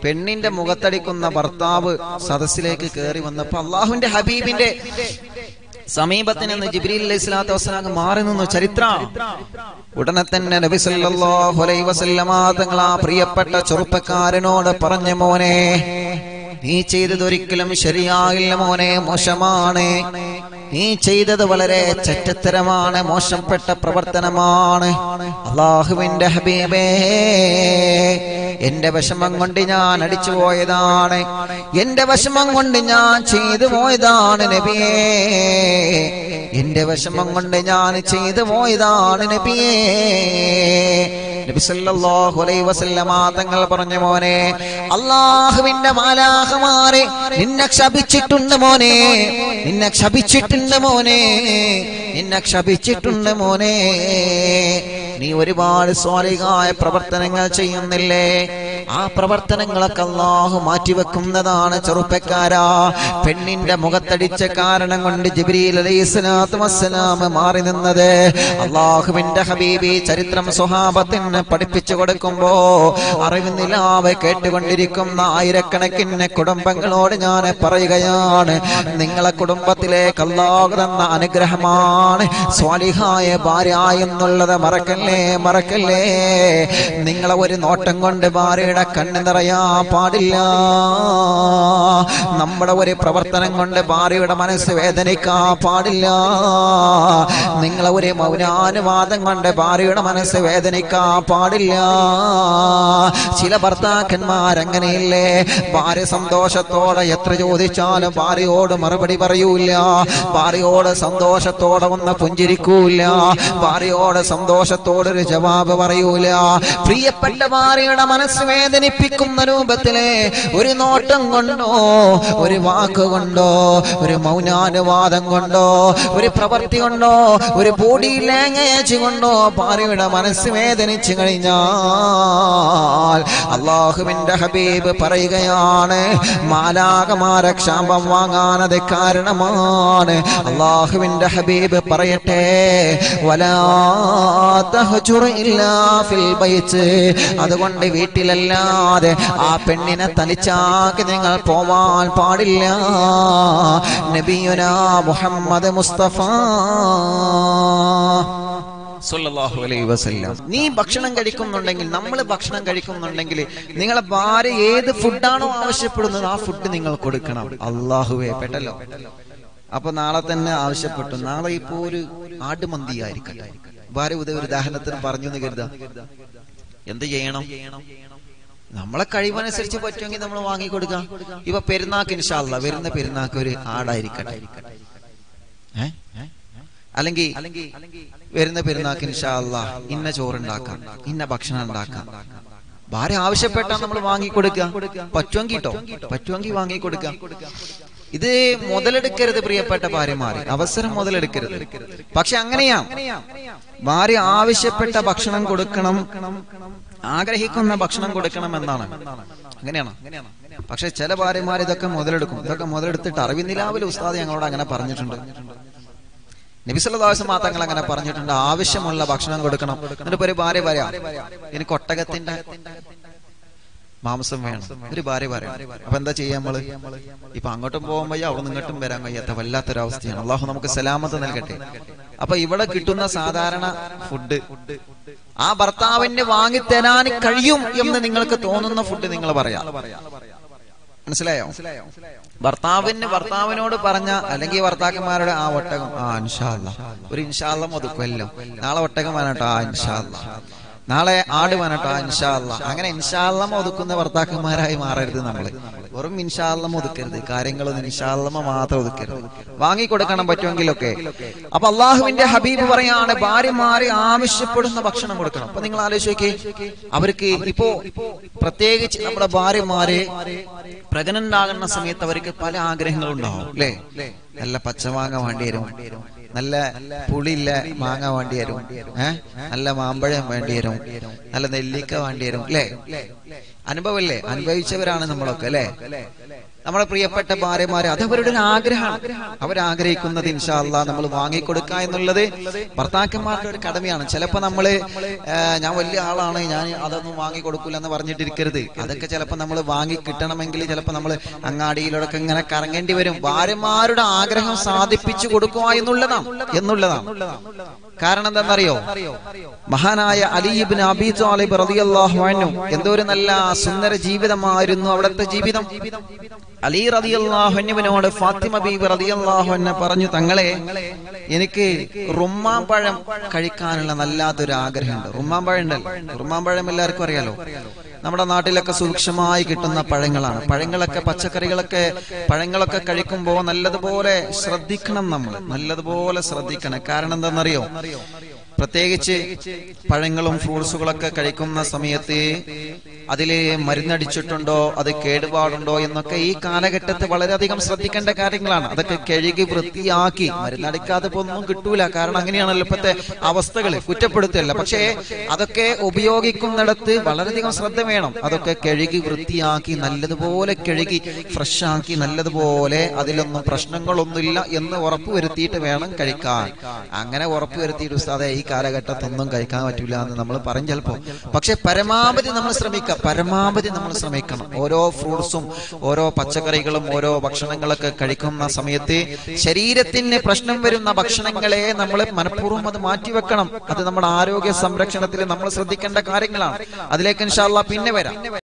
പെണ്ണിന്റെ മുഖത്തടിക്കുന്ന ഭർത്താവ് സദസ്സിലേക്ക് കയറി വന്നപ്പോ അള്ളാഹുവിന്റെ ഹബീബിന്റെ സമീപത്തിൽ നിന്ന് ജിബ്രീൽ അലൈഹി സ്വലാത്തു വസ്സലാം മാറി നിന്നു ചരിത്രം ഉടനെ തന്നെ നബി സല്ലല്ലാഹു അലൈഹി വസല്ലമ തങ്ങൾ ആ പ്രിയപ്പെട്ട ചെറുപ്പക്കാരനോട് പറഞ്ഞ മോനെ നീ ചെയ്തത് ഒരിക്കലും ശരിയായില്ല മോനെ മോശമാണ് നീ ചെയ്തത് വളരെ ചെറ്റത്തരമാണ് മോശപ്പെട്ട പ്രവർത്തനമാണ് അള്ളാഹുവിന്റെ ഹബീബേ എന്റെ വിഷമം കൊണ്ട് ഞാൻ അടിച്ചു പോയതാണ് എന്റെ വിഷമം കൊണ്ട് ഞാൻ ചെയ്തു പോയതാണ് നബിയേ എന്റെ വിഷമം കൊണ്ട് ഞാൻ ചെയ്തു പോയതാണ് നബിയേ നബി സല്ലല്ലാഹു അലൈഹി വസല്ലമ തങ്ങൾ പറഞ്ഞു മോനെ അള്ളാഹുവിന്റെ മാലാഹമാരെ നിന്നെ ക്ഷപിച്ചിട്ടുണ്ട് മോനെ നിന്നെ ക്ഷപിച്ചിട്ടുണ്ട് മോനെ നിന്നെ ക്ഷപിച്ചിട്ടുണ്ട് മോനെ നീ ഒരുപാട് സ്വാലികായ പ്രവർത്തനങ്ങൾ ചെയ്യുന്നില്ലേ ആ പ്രവർത്തനങ്ങളൊക്കെ അള്ളാഹു മാറ്റിവെക്കുന്നതാണ് ചെറുപ്പക്കാരാ പെണ്ണിന്റെ മുഖത്തടിച്ച കാരണം കൊണ്ട് ജിബ്രീൽ അലൈഹി സ്വലാത്തു വസ്സലാം മാറി നിന്നത് അള്ളാഹുവിന്റെ ഹബീബി ചരിത്രം സ്വഹാബത്തിന് പഠിപ്പിച്ചു കൊടുക്കുമ്പോ അറിവ് നിലാവ് കേട്ടുകൊണ്ടിരിക്കുന്ന ആയിരക്കണക്കിന് കുടുംബങ്ങളോട് ഞാൻ പറയുകയാണ് നിങ്ങളെ കുടുംബത്തിലേക്ക് അള്ളാഹു തന്ന അനുഗ്രഹമാണ് സ്വാലിഹായ ഭാര്യ എന്നുള്ളത് മറക്കല്ലേ മറക്കല്ലേ നിങ്ങളെ ഒരു നോട്ടം കൊണ്ട് ഭാര്യയുടെ കണ്ണ് നിറയാ പാടില്ല നമ്മുടെ ഒരു പ്രവർത്തനം കൊണ്ട് ഭാര്യയുടെ മനസ്സ് വേദനിക്കാ പാടില്ല നിങ്ങളെ ഒരു മൗനാനുവാദം കൊണ്ട് ഭാര്യയുടെ മനസ്സ് വേദനിക്കാ പാടില്ല ചില ഭർത്താക്കന്മാർ അങ്ങനെയില്ലേ ഭാര്യ സന്തോഷത്തോടെ എത്ര ചോദിച്ചാലും ഭാര്യയോട് മറുപടി പറയൂല ഭാര്യയോട് സന്തോഷത്തോടെ ഒന്ന് പുഞ്ചിരിക്കൂല ഭാര്യയോട് സന്തോഷത്തോടെ ഒരു ജവാബ് പറയൂല പ്രിയപ്പെട്ട ഭാര്യയുടെ മനസ്സ് വേദനിപ്പിക്കുന്ന രൂപത്തിലെ ഒരു നോട്ടം കൊണ്ടോ ഒരു വാക്ക് കൊണ്ടോ ഒരു മൗനാനുവാദം കൊണ്ടോ ഒരു പ്രവൃത്തി കൊണ്ടോ ഒരു ബോഡി ലാംഗ്വേജ് കൊണ്ടോ ഭാര്യയുടെ മനസ്സ് വേദനിച്ചു കഴിഞ്ഞാൽ അള്ളാഹുവിന്റെ ഹബീബ് പറയുകയാണ് മാലാകമാര ക്ഷാപം വാങ്ങാനത് കാരണമാണ് അള്ളാഹുവിന്റെ ഹബീബ് പറയട്ടെ വലാ തഹ്ജുർ ഇല്ലാ ഫിൽ ബൈത്ത് അതുകൊണ്ട് വീട്ടിലല്ലാതെ ആ പെണ്ണിനെ തനിച്ചാക്കി നിങ്ങൾ പോവാൻ പാടില്ല നബിയുന മുഹമ്മദ് മുസ്തഫ സല്ലല്ലാഹു അലൈഹി വസല്ലം നീ ഭക്ഷണം കഴിക്കുന്നുണ്ടെങ്കിൽ നമ്മൾ ഭക്ഷണം കഴിക്കുന്നുണ്ടെങ്കിൽ നിങ്ങളെ ഭാര്യ ഏത് ഫുഡാണോ ആവശ്യപ്പെടുന്നത് ആ ഫുഡ് നിങ്ങൾ കൊടുക്കണം അള്ളാഹുവേ പെട്ടല്ലോ അപ്പൊ നാളെ തന്നെ ആവശ്യപ്പെട്ടു നാളെ ഇപ്പോ ഒരു ആടുമന്തി ആയിരിക്കട്ടെ ഭാര്യ ഉദയ ഒരു ഉദാഹരണത്തിന് പറഞ്ഞു എന്ന് കരുതാ എന്ത് ചെയ്യണം നമ്മളെ കഴിവനുസരിച്ച് പറ്റുമെങ്കിൽ നമ്മൾ വാങ്ങിക്കൊടുക്കാം ഇപ്പൊ പെരുന്നാക്ക് ഇൻഷാല്ല വരുന്ന പെരുന്നാക്ക് ഒരു ആടായിരിക്കട്ടെ ഏ? അല്ലെങ്കിൽ വരുന്ന പെരുന്നാക്ക് ഇൻഷാല്ല ഇന്ന ചോറുണ്ടാക്കാം ഇന്ന ഭക്ഷണം ഉണ്ടാക്കാം ഭാര്യ ആവശ്യപ്പെട്ടാൽ നമ്മൾ വാങ്ങിക്കൊടുക്കുക പറ്റുമെങ്കിൽ കേട്ടോ പറ്റുമെങ്കിൽ വാങ്ങിക്കൊടുക്കാം ഇത് മുതലെടുക്കരുത് പ്രിയപ്പെട്ട ഭാര്യമാരെ അവസരം മുതലെടുക്കരുത് പക്ഷെ അങ്ങനെയാ ഭാര്യ ആവശ്യപ്പെട്ട ഭക്ഷണം കൊടുക്കണം ആഗ്രഹിക്കുന്ന ഭക്ഷണം കൊടുക്കണം എന്നാണ് അങ്ങനെയാണ് പക്ഷെ ചില ഭാര്യമാർ ഇതൊക്കെ മുതലെടുക്കും ഇതൊക്കെ മുതലെടുത്തിട്ട് അറിവിനിലാവിൽ ഉസ്താദ് ഞങ്ങളോട് അങ്ങനെ പറഞ്ഞിട്ടുണ്ട് നബിസുല്ലാസ് തങ്ങൾ അങ്ങനെ പറഞ്ഞിട്ടുണ്ട് ആവശ്യമുള്ള ഭക്ഷണം കൊടുക്കണം എന്നിട്ട് ഒരു ഭാര്യ പറയാം എനിക്ക് ഒട്ടകത്തിന്റെ മാംസം വേണം ഒരു ഭാര്യ പറയാം അപ്പൊ എന്താ ചെയ്യാ നമ്മള് ഇപ്പൊ അങ്ങോട്ടും പോകാൻ വയ്യ അവിടെ ഇങ്ങോട്ടും വരാൻ കഴിയാത്ത വല്ലാത്തൊരവസ്ഥയാണ് അള്ളാഹു നമുക്ക് സലാമത്ത് നൽകട്ടെ അപ്പൊ ഇവിടെ കിട്ടുന്ന സാധാരണ ഫുഡ് ആ ഭർത്താവിന് വാങ്ങിത്തരാൻ കഴിയും എന്ന് നിങ്ങൾക്ക് തോന്നുന്ന ഫുഡ് നിങ്ങൾ പറയാം മനസ്സിലായോ ഭർത്താവിന് ഭർത്താവിനോട് പറഞ്ഞ അല്ലെങ്കിൽ ഭർത്താക്കന്മാരുടെ ആ ഒട്ടകം ആ ഇൻഷാല്ല ഒരു ഇൻഷാല്ല ഒതുക്കുമല്ലോ നാളെ ഒട്ടകം വേണട്ടോ ആ ഇൻഷാല്ല നാളെ ആട് വേണട്ടോ ആ ഇൻഷാല്ല അങ്ങനെ ഇൻഷാല്ലം ഒതുക്കുന്ന ഭർത്താക്കന്മാരായി മാറരുത് നമ്മള് വെറും ഇൻഷാല്ലം ഒതുക്കരുത് കാര്യങ്ങളൊന്നും ഇൻഷാല്ലമ മാത്രം ഒതുക്കരുത് വാങ്ങിക്കൊടുക്കണം പറ്റുമെങ്കിലൊക്കെ അപ്പൊ അള്ളാഹുവിന്റെ ഹബീബ് പറയാണ് ഭാര്യമാരെ ആവശ്യപ്പെടുന്ന ഭക്ഷണം കൊടുക്കണം അപ്പൊ നിങ്ങൾ ആലോചിക്കേ അവർക്ക് ഇപ്പോ പ്രത്യേകിച്ച് നമ്മുടെ ഭാര്യമാരെ പ്രഗ്നന്റ് ആകുന്ന സമയത്ത് അവർക്ക് പല ആഗ്രഹങ്ങളും ഉണ്ടാവും അല്ലേ നല്ല പച്ചമാങ്ങ വേണ്ടി വരും നല്ല പുളിയില്ല മാങ്ങ വേണ്ടി വരും ഏഹ് നല്ല മാമ്പഴം വേണ്ടി വരും നല്ല നെല്ലിക്ക വേണ്ടി വരും അല്ലേ അനുഭവല്ലേ അനുഭവിച്ചവരാണ് നമ്മളൊക്കെ അല്ലെ നമ്മുടെ പ്രിയപ്പെട്ട ഭാര്യമാരെ അത് അവരുടെ ഒരു ആഗ്രഹമാണ് അവരാഗ്രഹിക്കുന്നത് ഇൻഷാ അല്ലാ നമ്മൾ വാങ്ങിക്കൊടുക്കുക എന്നുള്ളത് ഭർത്താക്കന്മാരുടെ ഒരു കടമയാണ് ചിലപ്പോ നമ്മള് ആ, ഞാൻ വലിയ ആളാണ് ഞാൻ അതൊന്നും വാങ്ങിക്കൊടുക്കൂല എന്ന് പറഞ്ഞിട്ടിരിക്കരുത് അതൊക്കെ ചിലപ്പോ നമ്മൾ വാങ്ങി കിട്ടണമെങ്കിൽ ചിലപ്പോ നമ്മൾ അങ്ങാടിയിലൊക്കെ ഇങ്ങനെ കറങ്ങേണ്ടി വരും ഭാര്യമാരുടെ ആഗ്രഹം സാധിപ്പിച്ചു കൊടുക്കുക എന്നുള്ളതാണ് എന്നുള്ളതാണ് കാരണം എന്താണെന്നറിയോ മഹാനായ അലീബിൻ അബി താലിബ് റളിയല്ലാഹു അൻഹു എന്തോ ഒരു നല്ല സുന്ദര ജീവിതമായിരുന്നു അവിടുത്തെ ജീവിതം അലി റളിയല്ലാഹു അൻഹുവിനോട് ഫാത്തിമ ബീബി റളിയല്ലാഹു അൻഹ പറഞ്ഞു തങ്ങളെ എനിക്ക് റുമ്മാൻ പഴം കഴിക്കാനുള്ള നല്ലാത്തൊരു ആഗ്രഹമുണ്ട് റുമ്മാൻ പഴം ഉണ്ടല്ലോ റുമ്മാൻ പഴം എല്ലാവർക്കും അറിയാലോ നമ്മുടെ നാട്ടിലൊക്കെ സൂക്ഷ്മമായി കിട്ടുന്ന പഴങ്ങളാണ് പഴങ്ങളൊക്കെ പച്ചക്കറികളൊക്കെ പഴങ്ങളൊക്കെ കഴിക്കുമ്പോൾ നല്ലതുപോലെ ശ്രദ്ധിക്കണം നമ്മൾ നല്ലതുപോലെ ശ്രദ്ധിക്കണം കാരണം എന്താണെന്നറിയോ പ്രത്യേകിച്ച് പഴങ്ങളും ഫ്രൂട്ട്സുകളൊക്കെ കഴിക്കുന്ന സമയത്ത് അതില് മരുന്നടിച്ചിട്ടുണ്ടോ അത് കേടുപാടുണ്ടോ എന്നൊക്കെ ഈ കാലഘട്ടത്തിൽ വളരെയധികം ശ്രദ്ധിക്കേണ്ട കാര്യങ്ങളാണ് അതൊക്കെ കഴുകി വൃത്തിയാക്കി മരുന്നടിക്കാതെ ഇപ്പൊ ഒന്നും കിട്ടൂല കാരണം അങ്ങനെയാണല്ലോ ഇപ്പോഴത്തെ അവസ്ഥകൾ കുറ്റപ്പെടുത്തല്ല പക്ഷേ അതൊക്കെ ഉപയോഗിക്കുന്നിടത്ത് വളരെയധികം ശ്രദ്ധ വേണം അതൊക്കെ കഴുകി വൃത്തിയാക്കി നല്ലതുപോലെ കഴുകി ഫ്രഷ് ആക്കി നല്ലതുപോലെ അതിലൊന്നും പ്രശ്നങ്ങളൊന്നുമില്ല എന്ന് ഉറപ്പ് വരുത്തിയിട്ട് വേണം കഴിക്കാൻ അങ്ങനെ ഉറപ്പ് വരുത്തിയിട്ട് ഉസ്താദെ ഈ കാലഘട്ടത്തൊന്നും കഴിക്കാൻ പറ്റില്ല എന്ന് നമ്മൾ പറയും ചിലപ്പോ പക്ഷെ പരമാവധി നമ്മൾ ശ്രമിക്കുക പരമാവധി നമ്മൾ ശ്രമിക്കണം ഓരോ ഫ്രൂട്ട്സും ഓരോ പച്ചക്കറികളും ഓരോ ഭക്ഷണങ്ങളൊക്കെ കഴിക്കുന്ന സമയത്ത് ശരീരത്തിന് പ്രശ്നം വരുന്ന ഭക്ഷണങ്ങളെ നമ്മൾ മനഃപൂർവ്വം അത് മാറ്റിവെക്കണം അത് നമ്മുടെ ആരോഗ്യ സംരക്ഷണത്തിൽ നമ്മൾ ശ്രദ്ധിക്കേണ്ട കാര്യങ്ങളാണ് അതിലേക്ക് ഇൻഷാല്ല പിന്നെ വരാം